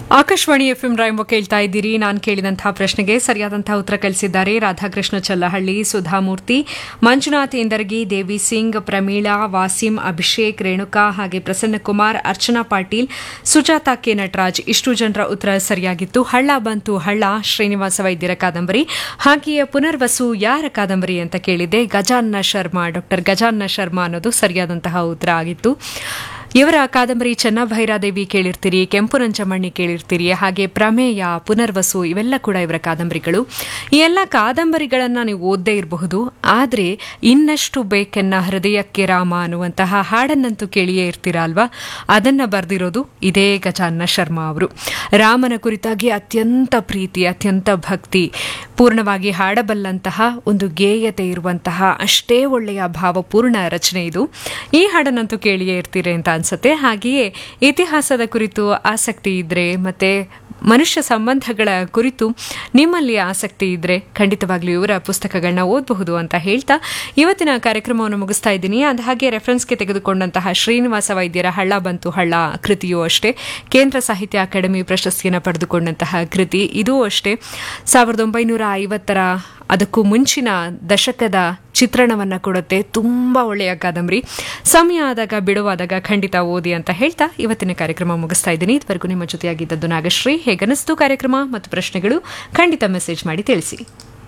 Akashvani F M ರಾಯಂಬ ಕೇಳ್ತಾ ಇದ್ದೀರಿ ನಾನು ಕೇಳಿದಂತಹ ಪ್ರಶ್ನೆಗೆ ಸರಿಯಾದಂತಹ ಉತ್ತರ ಕಳಿಸಿದ್ದಾರೆ ರಾಧಾಕೃಷ್ಣ ಚಲ್ಲಹಳ್ಳಿ ಸುಧಾಮೂರ್ತಿ ಮಂಜುನಾಥ್ ಇಂದರ್ಗಿ ದೇವಿ ಸಿಂಗ್ ಪ್ರಮೀಳಾ ವಾಸಿಂ ಅಭಿಷೇಕ್ ರೇಣುಕಾ ಹಾಗೆ ಪ್ರಸನ್ನಕುಮಾರ್ ಅರ್ಚನಾ ಪಾಟೀಲ್ ಸುಜಾತಾ ಕೆ ನಟರಾಜ್ ಇಷ್ಟು ಜನರ ಉತ್ತರ ಸರಿಯಾಗಿತ್ತು ಹಳ್ಳ ಬಂತು ಹಳ್ಳ ಶ್ರೀನಿವಾಸ ವೈದ್ಯರ ಕಾದಂಬರಿ ಹಾಗೆಯೇ ಪುನರ್ವಸು ಯಾರ ಕಾದಂಬರಿ ಅಂತ ಕೇಳಿದ್ದೆ ಗಜಾನ್ನ ಶರ್ಮಾ ಡಾಕ್ಟರ್ ಗಜಾನ್ನ ಶರ್ಮಾ ಅನ್ನೋದು ಸರಿಯಾದಂತಹ ಉತ್ತರ ಆಗಿತ್ತು ಇವರ ಕಾದಂಬರಿ ಚೆನ್ನಭೈರಾದೇವಿ ಕೇಳಿರ್ತೀರಿ ಕೆಂಪು ನಂಚಮಣ್ಣಿ ಕೇಳಿರ್ತೀರಿ ಹಾಗೆ ಪ್ರಮೇಯ ಪುನರ್ವಸು ಇವೆಲ್ಲ ಕೂಡ ಇವರ ಕಾದಂಬರಿಗಳು ಈ ಎಲ್ಲ ಕಾದಂಬರಿಗಳನ್ನು ನೀವು ಓದ್ದೇ ಇರಬಹುದು ಆದರೆ ಇನ್ನಷ್ಟು ಬೇಕೆನ್ನ ಹೃದಯಕ್ಕೆ ರಾಮ ಅನ್ನುವಂತಹ ಹಾಡನ್ನಂತೂ ಕೇಳಿಯೇ ಇರ್ತೀರಾ ಅಲ್ವಾ ಅದನ್ನ ಬರೆದಿರೋದು ಇದೇ ಗಜಾನ್ನ ಶರ್ಮಾ ಅವರು ರಾಮನ ಕುರಿತಾಗಿ ಅತ್ಯಂತ ಪ್ರೀತಿ ಅತ್ಯಂತ ಭಕ್ತಿ ಪೂರ್ಣವಾಗಿ ಹಾಡಬಲ್ಲಂತಹ ಒಂದು ಗೇಯತೆ ಇರುವಂತಹ ಅಷ್ಟೇ ಒಳ್ಳೆಯ ಭಾವಪೂರ್ಣ ರಚನೆ ಇದು ಈ ಹಾಡನ್ನಂತೂ ಕೇಳಿಯೇ ಇರ್ತೀರಿ ಅಂತ ಅನ್ಸುತ್ತೆ ಹಾಗೆಯೇ ಇತಿಹಾಸದ ಕುರಿತು ಆಸಕ್ತಿ ಇದ್ರೆ ಮತ್ತೆ ಮನುಷ್ಯ ಸಂಬಂಧಗಳ ಕುರಿತು ನಿಮ್ಮಲ್ಲಿ ಆಸಕ್ತಿ ಇದ್ರೆ ಖಂಡಿತವಾಗ್ಲೂ ಇವರ ಪುಸ್ತಕಗಳನ್ನ ಓದಬಹುದು ಅಂತ ಹೇಳ್ತಾ ಇವತ್ತಿನ ಕಾರ್ಯಕ್ರಮವನ್ನು ಮುಗಿಸ್ತಾ ಇದ್ದೀನಿ ಅದು ಹಾಗೆ ರೆಫರೆನ್ಸ್ಗೆ ತೆಗೆದುಕೊಂಡಂತಹ ಶ್ರೀನಿವಾಸ ವೈದ್ಯರ ಹಳ್ಳ ಬಂತು ಹಳ್ಳ ಕೃತಿಯೂ ಅಷ್ಟೇ ಕೇಂದ್ರ ಸಾಹಿತ್ಯ ಅಕಾಡೆಮಿ ಪ್ರಶಸ್ತಿಯನ್ನು ಪಡೆದುಕೊಂಡಂತಹ ಕೃತಿ ಇದೂ ಅಷ್ಟೇ ಸಾವಿರದ ಒಂಬೈನೂರ ಐವತ್ತರ ಅದಕ್ಕೂ ಮುಂಚಿನ ದಶಕದ ಚಿತ್ರಣವನ್ನ ಕೊಡುತ್ತೆ ತುಂಬಾ ಒಳ್ಳೆಯ ಕಾದಂಬರಿ ಸಮಯ ಆದಾಗ ಬಿಡುವಾದಾಗ ಖಂಡಿತ ಓದಿ ಅಂತ ಹೇಳ್ತಾ ಇವತ್ತಿನ ಕಾರ್ಯಕ್ರಮ ಮುಗಿಸ್ತಾ ಇದ್ದೀನಿ ಇದುವರೆಗೂ ನಿಮ್ಮ ಜೊತೆಯಾಗಿದ್ದದ್ದು ನಾಗಶ್ರೀ ಹೇಗನಿಸ್ತು ಕಾರ್ಯಕ್ರಮ ಮತ್ತು ಪ್ರಶ್ನೆಗಳು ಖಂಡಿತ ಮೆಸೇಜ್ ಮಾಡಿ ತಿಳಿಸಿ